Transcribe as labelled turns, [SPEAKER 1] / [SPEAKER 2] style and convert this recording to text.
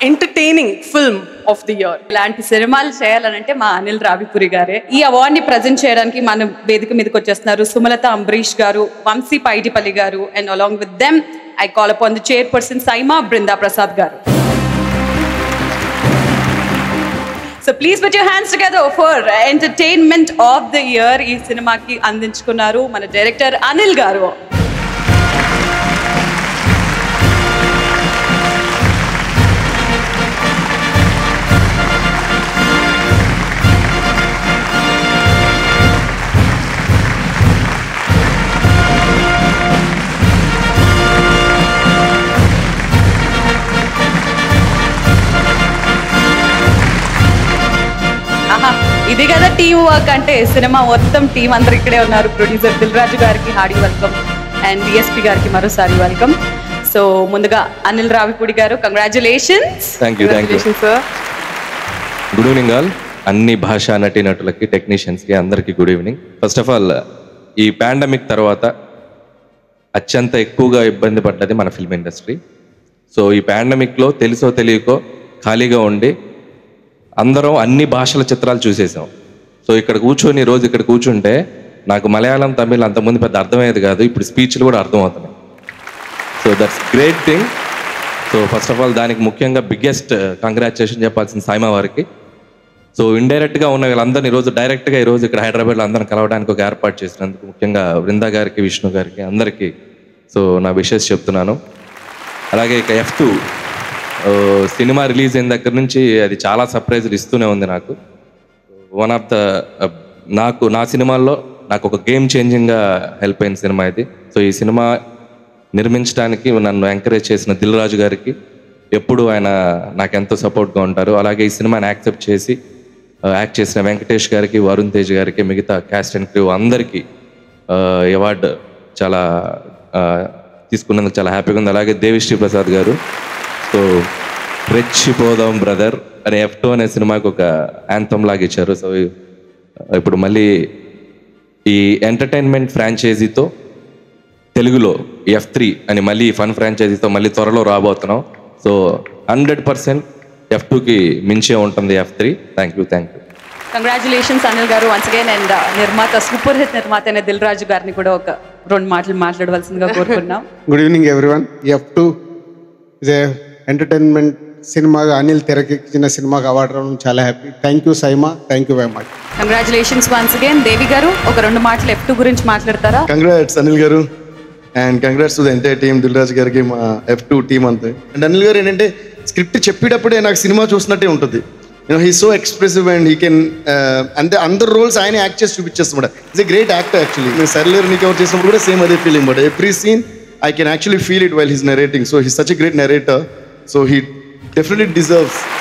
[SPEAKER 1] Entertaining film of the year
[SPEAKER 2] ఇలాంటి సినిమాలు చేయాలనంటే మా అనిల్ రావిపురి గారే ఈ అవార్డ్ ని ప్రజెంట్ చేయడానికి మన వేదిక మీదకి వచ్చేస్తున్నారు సుమలత అంబరీష్ గారు Vamshi Paidipally garu and along with them I call upon the chairperson SIIMA Brinda Prasad garu so please put your hands together for entertainment of the year ఈ సినిమాకి అందించుకున్నారు మన డైరెక్టర్ అనిల్ గారు ఆహా, ఇది కదా టీం వర్క్ అంటే సినిమా మొత్తం టీం అందరు ఇక్కడే ఉన్నారు ప్రొడ్యూసర్ దిల్రాజు గారికి హార్డీ వెల్కమ్ అండ్ డిఎస్పి గారికి మరోసారి వెల్కమ్ సో ముందుగా Anil Ravipudi garu congratulations
[SPEAKER 3] Thank you, thank you.
[SPEAKER 2] Sir
[SPEAKER 3] good evening all అన్ని భాషా నటీనటులకి టెక్నీషియన్స్కి అందరికీ good evening first of all ఈ పాండమిక్ తర్వాత అత్యంత ఎక్కువగా ఇబ్బంది పడ్డది మన ఫిల్మ్ ఇండస్ట్రీ సో ఈ పాండమిక్లో తెలుసో తెలియకో ఖాళీగా ఉండి అందరం అన్ని భాషల చిత్రాలు చూసేసాం సో ఇక్కడ కూర్చొని రోజు ఇక్కడ కూర్చుంటే నాకు మలయాళం తమిళ్ అంతకుముందు పెద్ద అర్థమయ్యేది కాదు ఇప్పుడు స్పీచ్లు కూడా అర్థమవుతున్నాయి so that's great thing so first of all దానికి ముఖ్యంగా బిగ్గెస్ట్ కంగ్రాచులేషన్ చెప్పాల్సిన సాయిమా వారికి సో ఇండైరెక్ట్గా ఉన్న వీళ్ళందరినీ ఈరోజు డైరెక్ట్గా ఈరోజు ఇక్కడ హైదరాబాద్లో అందరం కలవడానికి ఒక ఏర్పాటు చేసినందుకు ముఖ్యంగా బృందా గారికి విష్ణు గారికి అందరికీ సో నా విషెస్ చెప్తున్నాను అలాగే ఇక ఎఫ్ టూ సినిమా రిలీజ్ అయిన దగ్గర నుంచి అది చాలా సర్ప్రైజ్లు ఇస్తూనే ఉంది నాకు వన్ ఆఫ్ ద నాకు నా సినిమాల్లో నాకు ఒక గేమ్ చేంజింగ్గా హెల్ప్ అయిన సినిమా ఇది సో ఈ సినిమా నిర్మించడానికి నన్ను ఎంకరేజ్ చేసిన దిల్ రాజు గారికి ఎప్పుడు ఆయన నాకు ఎంతో సపోర్ట్గా ఉంటారు అలాగే ఈ సినిమాని యాక్సెప్ట్ చేసి యాక్ట్ చేసిన వెంకటేష్ గారికి వరుణ్ తేజ్ గారికి మిగతా క్యాస్ట్ అండ్ క్రూ అందరికీ అవార్డు చాలా ఆ, తీసుకున్నందుకు చాలా హ్యాపీగా ఉంది అలాగే దేవిశ్రీ ప్రసాద్ గారు సో రెచ్చిపోదాం బ్రదర్ అనే ఎఫ్ టూ అనే సినిమాకి ఒక యాంథమ్ లాగా ఇచ్చారు సో ఇప్పుడు మళ్ళీ ఈ ఎంటర్టైన్మెంట్ ఫ్రాంచైజీతో తెలుగులో ఎఫ్ త్రీ అని మళ్ళీ ఫన్ ఫ్రాంచైజీతో మళ్ళీ త్వరలో రాబోతున్నాం సో హండ్రెడ్ పర్సెంట్ ఎఫ్ టూకి మించే ఉంటుంది F three thank you thank you
[SPEAKER 2] congratulations Anil garu once again and నిర్మాత సూపర్ హిట్ నిర్మాత అయిన దిల్ రాజు గారిని కూడా ఒక రెండు మాటలు మాట్లాడవలసిందిగా కోరుకున్నాం
[SPEAKER 4] good evening everyone F two ఇదే ఎంటర్టైన్మెంట్ సినిమాగా అనిల్ తెరకెక్కించిన సినిమాకి అవార్డు రావడం చాలా happy thank you SIIMA thank you very much
[SPEAKER 2] congratulations once again Devi garu ఒక రెండు మాటలు ఎఫ్ టూ గురించి మాట్లాడతారా
[SPEAKER 5] congrats Anil garu and congrats to the entire team Dil Raj గారికి మా ఎఫ్ టూ టీమ్ అంతే అండ్ అనిల్ గారు ఏంటంటే స్క్రిప్ట్ చెప్పేటప్పుడే నాకు సినిమా చూసినట్టే ఉంటుంది you know he so expressive and he can అంటే అందరు రోల్స్ ఆయన యాక్ట్ చేసి చూపించేస్తాడు it's a great actor actually నేను సర్లేరు నీకు ఎవరు చేసినప్పుడు కూడా సేమ్ అదే feeling but every scene I can actually feel it while his narrating so he such a great narrator so he definitely deserves